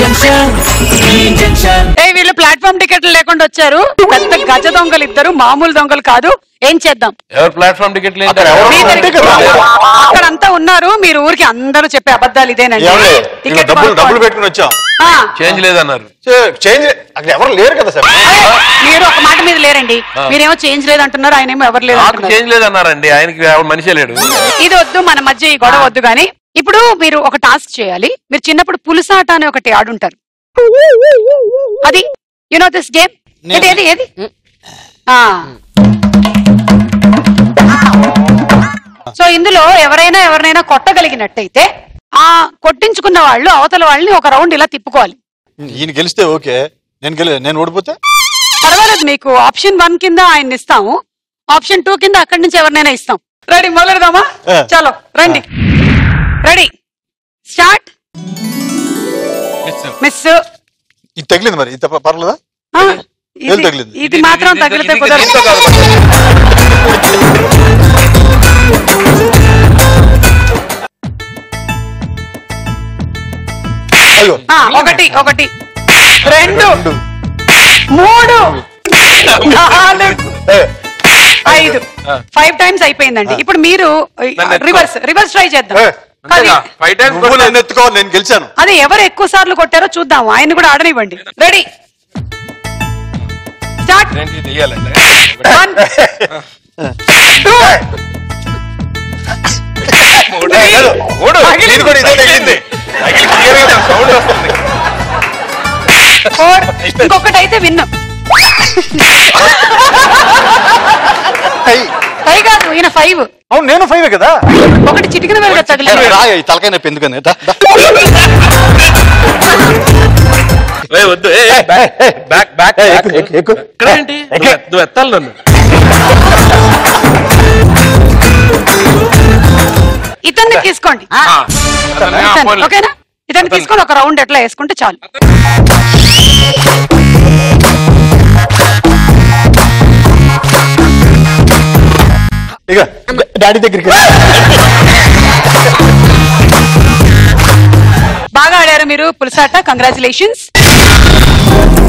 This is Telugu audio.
ఏ వీళ్ళు ప్లాట్ఫామ్ టికెట్లు లేకుండా వచ్చారు పెద్ద గజ దొంగలు ఇద్దరు మామూలు దొంగలు కాదు ఏం చేద్దాం ఎవరు ప్లాట్ఫామ్ టికెట్లు ఏంటి? మీ దగ్గర- అక్కడంతా ఉన్నారు మీరు ఊరికి అందరూ చెప్పే అబద్ధాలు ఇదేనండి ఏమండి? ఇలా టికెట్ డబ్బులు డబ్బులు కొనుక్కోండి. పెట్టుకుని వచ్చాం ఆ, చేంజ్ లేదన్నారు చేంజ్ అక్కడ ఎవరు లేరు కదా సార్ మీరు ఒక మాట మీద లేరండి మీరేమో చేంజ్ లేదంటున్నారు ఆయన ఏమో ఎవరు లేదు నాకు అంటున్నారు. చేంజ్ లేదన్నారండి ఆయనకి ఎవరు మనిషే లేడు ఇది వద్దు మన మధ్య ఈ గొడవ వద్దు గాని ఇప్పుడు మీరు ఒక టాస్క్ చేయాలి మీరు చిన్నప్పుడు పులుసాట అని ఒకటి ఆడుంటారు అది యు నో దిస్ గేమ్ ఏది ఏది ఏది ఆ సో ఇందులో ఎవరైనా ఎవరినైనా కొట్టగలిగినట్టయితే ఆ కొట్టించుకున్న వాళ్ళు అవతల వాళ్ళని ఒక రౌండ్ ఇలా తిప్పుకోవాలి ఈయన గెలిస్తే ఓకే నేను గెలి నేను ఓడిపోతే పర్వాలేదు మీకు ఆప్షన్ వన్ కింద ఆయన ఇస్తాము ఆప్షన్ టూ కింద అక్కడి నుంచి ఎవరినైనా ఇస్తాం రెడీ మొదలెడదామా ఆ. చలో రండి రెడీ స్టార్ట్ మిస్ ఇది తగిలింది మరి ఇది పర్లేదా ఏం తగిలింది? ఇది మాత్రం ఇది- తగిలితే ఇది- కుదరదు దీంతో కాదు. అయ్యో ఆ, ఒకటి ఒకటి రెండు రెండు మూడు నాలుగు ఏ, ఐదు ఫైవ్ టైమ్స్ అయిపోయిందండి ఇప్పుడు మీరు నన్ను ఎత్తుకో. రివర్స్ రివర్స్ ట్రై చేద్దాం ఏ, అది అంతేగా ఫైవ్ టైమ్స్ నువ్వు నన్ను ఎత్తుకోవాలి నేను గెలిచాను అదే ఎవరు ఎక్కువ సార్లు కొట్టారో చూద్దాం ఆయన కూడా ఆడనివ్వండి రెడీ స్టార్ట్ ఏంటి తీయాలి వన్ టూ మూడు Three. కాదు, మూడు తగిలింది. ఇది కూడా ఇదే తగిలింది తగిలి clear గా సౌండ్ వస్తుంది ఫోర్ ఇంకొకటి అయితే విన్నాం అయ్యి. ఫైవ్ కాదు ఈయన ఫైవ్ అవును నేను ఫైవ్ కదా ఒకటి చిటికిన వేలుగా తగిలింది రా ఈ తలకాయ నొప్పి ఎందుకని దా, దా. ఏయ్, వద్దు ఏయ్, ఏయ్, బ్యాక్ బ్యాక్ బ్యాక్ ఏ, బ్యాక్. ఎక్కు, ఎక్కు, ఎక్కు. ఇక్కడ ఏంటి నువ్వు ఎత్- నువ్వు ఎత్తాలి నన్ను ఇతన్ని తీసుకోండి ఆ, అతన్ని, ఆ, ఇతన్ని, పోన్లే. ఓకేనా ఇతన్ని తీసుకొని ఒక రౌండ్ ఎట్లా వేసుకుంటే చాలు ఇక డాడీ దగ్గరికి రా. బాగా ఆడారు మీరు పులిసాట కంగ్రాచులేషన్స్